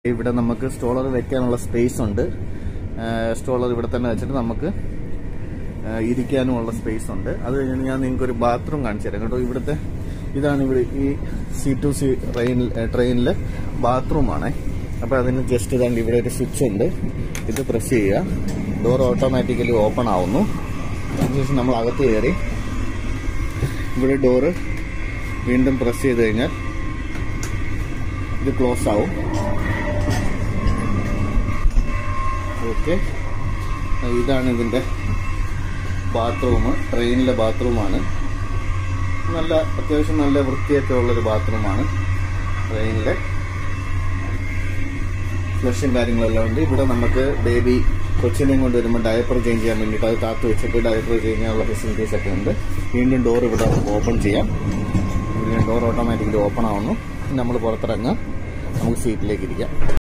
ഇവിടെ നമുക്ക് സ്റ്റോളർ വെക്കാനുള്ള സ്പേസ് ഉണ്ട് സ്റ്റോളർ ഇവിടെ തന്നെ വെച്ചിട്ട് നമുക്ക് ആ, ഇരിക്കാനുമുള്ള സ്പേസ് ഉണ്ട് അത് കഴിഞ്ഞ് ഞാൻ നിങ്ങൾക്ക് ഒരു ബാത്റൂം കാണിച്ചു തരാം കേട്ടോ ഇവിടുത്തെ ഇതാണ് ഇവിടെ ഈ സി ടു സി ട്രെയിൻ ട്രെയിനിലെ ബാത്റൂമാണ് അപ്പോൾ അതിന് ജസ്റ്റ് ഇതാണ്ട് ഇവിടെ ഒരു സ്വിച്ച് ഉണ്ട് ഇത് പ്രസ് ചെയ്യുക ഡോർ ഓട്ടോമാറ്റിക്കലി ഓപ്പൺ ആവുന്നു അതിനുശേഷം നമ്മൾ അകത്ത് കയറി ഇവിടെ ഡോറ് വീണ്ടും പ്രസ് ചെയ്ത് കഴിഞ്ഞാൽ ഇത് ക്ലോസ് ആവും ഓക്കെ ഇതാണ് ഇതിന്റെ ബാത്റൂം ട്രെയിനിലെ ബാത്റൂമാണ് നല്ല അത്യാവശ്യം നല്ല വൃത്തിയൊക്കെ ഉള്ളൊരു ബാത്റൂമാണ് ട്രെയിനിലെ ഫ്ലഷും കാര്യങ്ങളെല്ലാം ഉണ്ട് ഇവിടെ നമുക്ക് ബേബി കൊച്ചിനെയും കൊണ്ട് വരുമ്പോൾ ഡയപ്പർ ചേഞ്ച് ചെയ്യാൻ വേണ്ടിയിട്ട് അത് താത്ത് വെച്ചിട്ട് ഡയപ്പർ ചേഞ്ച് ചെയ്യാനുള്ള ഫെസിലിറ്റീസ് ഒക്കെ ഉണ്ട് വീണ്ടും ഡോർ ഇവിടെ ഓപ്പൺ ചെയ്യാം ഡോർ ഓട്ടോമാറ്റിക്കലി ഓപ്പൺ ആവുന്നു നമ്മൾ പുറത്തിറങ്ങാം നമുക്ക് സീറ്റിലേക്ക് ഇരിക്കാം